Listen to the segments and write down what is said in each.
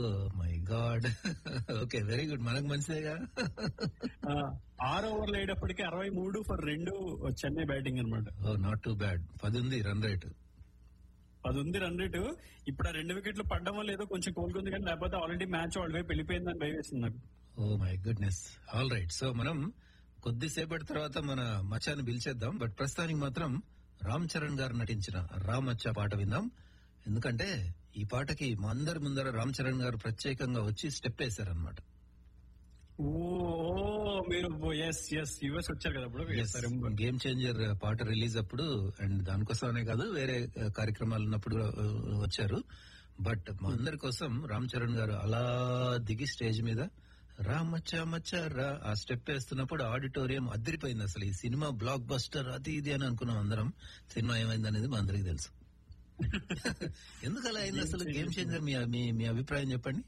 My God okay very good మనకు మంచిదేగా ఆ, ఆరు ఓవర్లు వేయటప్పటికి అరవై మూడు ఫర్ రెండు చెన్నై బ్యాటింగ్ అనమాట ఓ నాట్ టూ బ్యాడ్ పది ఉంది రన్ రేట్ అది ఉంది రన్ రేట్ ఇప్పుడు ఆ రెండు వికెట్లు పడ్డం వల్ల ఏదో కొంచెం కోలుకుంది కానీ లేకపోతే ఆల్రెడీ మ్యాచ్ వాళ్ళ వైపు వెళ్ళిపోయిందని భయవేస్తుంది నాకు oh my goodness all right so మనం కొద్దిసేపటి తర్వాత మన మచ్చాన్ని పిలిచేద్దాం బట్ ప్రస్తుతానికి మాత్రం రామ్ చరణ్ గారు నటించిన రామ్ మచ్చా పాట విందాం ఎందుకంటే ఈ పాటకి మా అందరి ముందర రామ్ చరణ్ గారు ప్రత్యేకంగా వచ్చి స్టెప్ వేశారనమాట ఓ ఓ, మీరు ఎస్ ఎస్ యుఎస్ వచ్చారు కదా ఇప్పుడు Yes, I remember. Game changer పాట రిలీజ్ అప్పుడు అండ్ దానికోసమనే కాదు వేరే ఆ, కార్యక్రమాలు ఉన్నప్పుడు కూడా, ఆ, వచ్చారు బట్ మా అందరి కోసం రామ్ చరణ్ గారు అలా దిగి స్టేజ్ మీద రా మచ్చా మచ్చా రా ఆ స్టెప్ వేస్తున్నప్పుడు ఆడిటోరియం అదిరిపోయింది అసలు ఈ సినిమా బ్లాక్ బస్టర్ అది ఇది అని అనుకున్నాం అందరం సినిమా ఏమైంది అనేది మా అందరికి తెలుసు ఎందుకు అలా అయింది అసలు గేమ్ చేంజర్ మీ మీ మీ అభిప్రాయం చెప్పండి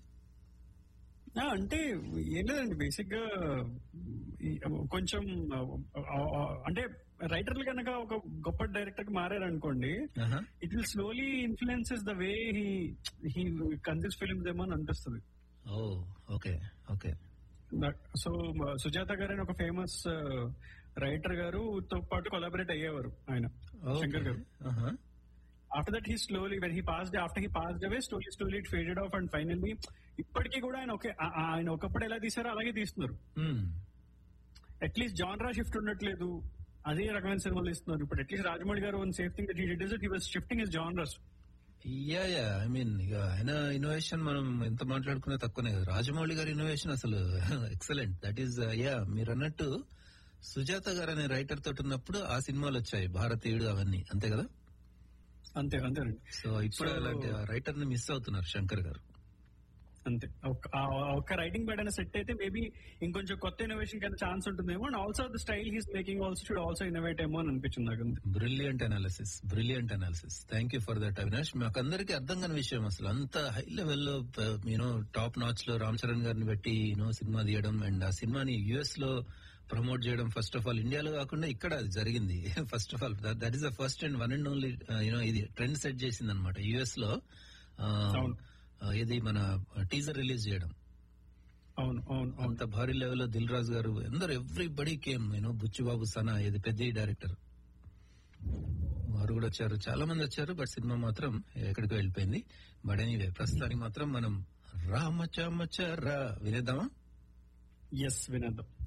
ఆ, అంటే ఏం లేదండి బేసిక్ గా ఈ కొంచెం ఆ, ఆ, అంటే రైటర్లు కనుక ఒక గొప్ప డైరెక్టర్ కి మారారనుకోండి ఆహా. It will slowly influences the way he he conceives films ఏమో అని అనిపిస్తుంది oh okay okay so Sujatha garu అని ఒక ఫేమస్ రైటర్ గారు తో పాటు కొలాబరేట్ అయ్యేవారు ఆయన శంకర్ గారు ఆహా. After that he slowly when he passed after he passed away slowly slowly it faded off and finally ఇప్పటికీ కూడా ఆయన ఒకే ఆ- ఆ- ఆయన ఒకప్పుడు ఎలా తీసారో అలాగే తీస్తున్నారు Hmm. అట్లీస్ట్ జాన్రా షిఫ్ట్ ఉండట్లేదు అదే రకమైన సినిమాలు ఇస్తున్నారు ఇప్పుడు at least Rajamouli garu one safe thing that he did is he was shifting his genres yeah yeah I mean ఇక ఆయన ఇన్నోవేషన్ మనం ఎంత మాట్లాడుకున్నా తక్కువనే కదా రాజమౌళి గారి ఇన్నోవేషన్ అసలు ఎక్సలెంట్ దట్ ఈస్ యా మీరు అన్నట్టు సుజాత గారు అనే రైటర్ తోటి ఉన్నప్పుడు ఆ సినిమాలు వచ్చాయి భారతీయుడు అవన్నీ అంతే కదా అంతే అంతేనండి సో ఇప్పుడు So- అలాంటి రైటర్ ని మిస్ అవుతున్నారు శంకర్ గారు అంతే ఒక్క- ఆ ఒక్క రైటింగ్ ప్యాడ్ అయినా సెట్ అయితే మేబీ ఇంకొంచెం కొత్త ఇన్నోవేషన్ కన్నా ఛాన్స్ ఉంటుందేమో and also the style he's making also should also innovate ఏమో అని అనిపించింది నాకు అంతే brilliant analysis brilliant analysis thank you for that Avinash మాకు అందరికీ అర్థం కాని విషయం అసలు అంత హై లెవెల్లో యూనో టాప్ నాచ్ లో రామ్ చరణ్ గారిని పెట్టి యూనో సినిమా తీయడం అండ్ ఆ సినిమాని యుఎస్ లో ప్రమోట్ చేయడం ఫస్ట్ ఆఫ్ ఆల్ ఇండియాలో కాకుండా ఇక్కడ అది జరిగింది first of all that is the first and one and only you know ఇది ట్రెండ్ సెట్ చేసింది అనమాట యుఎస్ లో ఆ, అవును. ఆ, ఇది మన టీజర్ రిలీజ్ చేయడం అవును అవును అవును అంత భారీ లెవెల్లో దిల్ రాజు గారు అందరు ఎవ్రీబడి కేమ్ నేను బుచ్చిబాబు సనా ఇది పెద్ద డైరెక్టర్ వారు కూడా వచ్చారు చాలా మంది వచ్చారు బట్ సినిమా మాత్రం ఎక్కడికి వెళ్ళిపోయింది బట్ ఎనీవే ప్రస్తుతానికి మాత్రం మనం రామచమచ రా వినేద్దామా ఎస్ వినేద్దాం